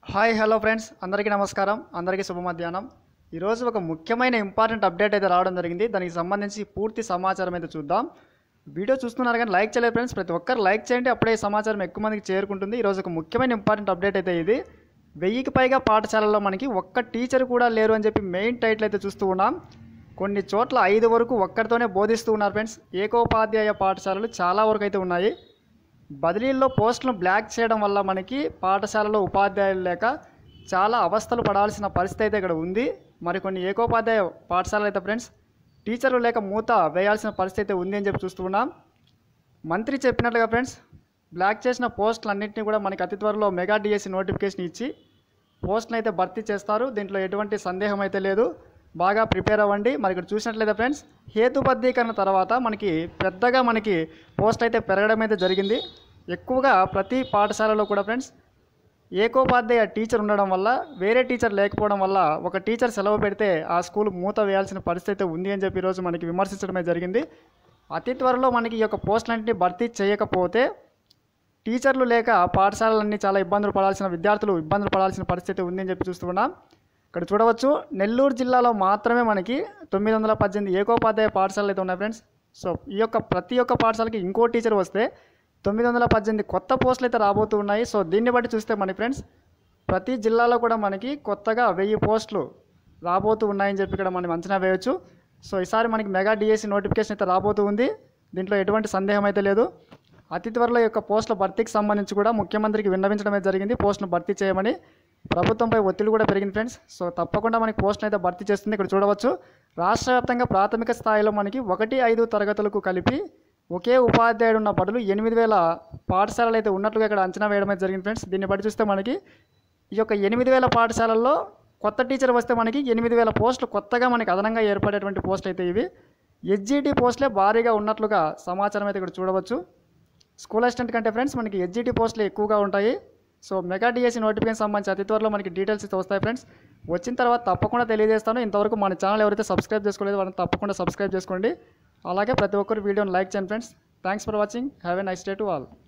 hi hello friends అందరికీ నమస్కారం అందరికీ శుభ మధ్యాహ్నం ఈరోజు ఒక ముఖ్యమైన ఇంపార్టెంట్ అప్డేట్ అయితే రావడం జరిగింది దానికి సంబంధించి పూర్తి సమాచారం అయితే చూద్దాం వీడియో చూస్తున్నారు కానీ లైక్ చేయలేదు ఫ్రెండ్స్ ప్రతి ఒక్కరు లైక్ చేయండి అప్పుడే ఈ సమాచారం ఎక్కువ మందికి చేరుకుంటుంది ఈరోజు ఒక ముఖ్యమైన ఇంపార్టెంట్ అప్డేట్ అయితే ఇది వెయ్యికి పైగా పాఠశాలల్లో మనకి ఒక్క టీచర్ కూడా లేరు అని చెప్పి మెయిన్ టైటిల్ అయితే చూస్తూ ఉన్నాం కొన్ని చోట్ల ఐదు వరకు ఒక్కరితోనే బోధిస్తూ ఉన్నారు ఫ్రెండ్స్ ఏకోపాధ్యాయ పాఠశాలలు చాలా వరకు అయితే ఉన్నాయి బదిలీల్లో పోస్టులను బ్లాక్ చేయడం వల్ల మనకి పాఠశాలలో ఉపాధ్యాయులు లేక చాలా అవస్థలు పడాల్సిన పరిస్థితి అయితే ఇక్కడ ఉంది మరి కొన్ని ఏకోపాధ్యాయ పాఠశాలలు అయితే ఫ్రెండ్స్ టీచర్లు లేక మూత వేయాల్సిన పరిస్థితి అయితే ఉంది అని చెప్పి చూస్తూ ఉన్నాం మంత్రి చెప్పినట్లుగా ఫ్రెండ్స్ బ్లాక్ చేసిన పోస్టులు అన్నింటినీ కూడా మనకి అతి త్వరలో మెగా డిఎస్సి నోటిఫికేషన్ ఇచ్చి పోస్టులను అయితే భర్తీ చేస్తారు దీంట్లో ఎటువంటి సందేహం అయితే లేదు బాగా ప్రిపేర్ అవ్వండి మరి ఇక్కడ చూసినట్లయితే ఫ్రెండ్స్ హేతుబద్ధీకరణ తర్వాత మనకి పెద్దగా మనకి పోస్ట్ అయితే పెరగడం అయితే జరిగింది ఎక్కువగా ప్రతి పాఠశాలలో కూడా ఫ్రెండ్స్ ఏకోపాధ్యాయ టీచర్ ఉండడం వల్ల వేరే టీచర్ లేకపోవడం వల్ల ఒక టీచర్ సెలవు పెడితే ఆ స్కూల్ మూత వేయాల్సిన పరిస్థితి అయితే ఉంది అని చెప్పి ఈరోజు మనకి విమర్శించడమే జరిగింది అతి త్వరలో మనకి ఈ యొక్క పోస్టులన్నింటినీ భర్తీ చేయకపోతే టీచర్లు లేక పాఠశాలలన్నీ చాలా ఇబ్బందులు పడాల్సిన విద్యార్థులు ఇబ్బందులు పడాల్సిన పరిస్థితి ఉంది అని చెప్పి చూస్తున్నాం ఇక్కడ చూడవచ్చు నెల్లూరు జిల్లాలో మాత్రమే మనకి తొమ్మిది వందల పద్దెనిమిది ఏకోపాధ్యాయ పాఠశాలలు అయితే ఉన్నాయి ఫ్రెండ్స్ సో ఈ యొక్క ప్రతి ఒక్క పాఠశాలకి ఇంకో టీచర్ వస్తే తొమ్మిది వందల పద్దెనిమిది కొత్త పోస్టులు అయితే రాబోతూ ఉన్నాయి సో దీన్ని బట్టి చూస్తే మన ఫ్రెండ్స్ ప్రతి జిల్లాలో కూడా మనకి కొత్తగా వెయ్యి పోస్టులు రాబోతూ ఉన్నాయని చెప్పి ఇక్కడ మనం అంచనా వేయొచ్చు సో ఈసారి మనకి మెగా డిఎస్సి నోటిఫికేషన్ అయితే రాబోతూ ఉంది దీంట్లో ఎటువంటి సందేహం అయితే లేదు అతి త్వరలో ఈ యొక్క పోస్టుల భర్తీకి సంబంధించి కూడా ముఖ్యమంత్రికి విన్నవించడమే జరిగింది పోస్టును భర్తీ చేయమని ప్రభుత్వంపై ఒత్తిడి కూడా పెరిగింది ఫ్రెండ్స్ సో తప్పకుండా మనకి పోస్టును అయితే భర్తీ చేస్తుంది ఇక్కడ చూడవచ్చు రాష్ట్ర వ్యాప్తంగా ప్రాథమిక స్థాయిలో మనకి ఒకటి ఐదు తరగతులకు కలిపి ఒకే ఉపాధ్యాయుడు ఉన్న బడులు ఎనిమిది వేల పాఠశాలలు అయితే ఉన్నట్లుగా ఇక్కడ అంచనా వేయడం అయితే జరిగింది ఫ్రెండ్స్ దీన్ని బట్టి చూస్తే మనకి ఈ యొక్క ఎనిమిది వేల పాఠశాలల్లో కొత్త టీచర్ వస్తే మనకి ఎనిమిది వేల పోస్టులు కొత్తగా మనకి అదనంగా ఏర్పడేటువంటి పోస్టులు అయితే ఇవి హెచ్జిటి పోస్టులే భారీగా ఉన్నట్లుగా సమాచారం అయితే ఇక్కడ చూడవచ్చు స్కూల్ అసిస్టెంట్ కంటే ఫ్రెండ్స్ మనకి హెచ్జిటి పోస్టులు ఎక్కువగా ఉంటాయి సో మెగా డిఎస్సి నోటిఫికేషన్ సంబంధించి అతి త్వరలో మనకి డీటెయిల్స్ అయితే వస్తాయి ఫ్రెండ్స్ వచ్చిన తర్వాత తప్పకుండా తెలియజేస్తాను ఇంతవరకు మన ఛానల్ ఎవరైతే సబ్స్క్రైబ్ చేసుకోలేదు వాళ్ళని తప్పకుండా సబ్స్క్రైబ్ చేసుకోండి అలాగే ప్రతి ఒక్కరు వీడియోని లైక్ చేయండి friends thanks for watching have a nice day to all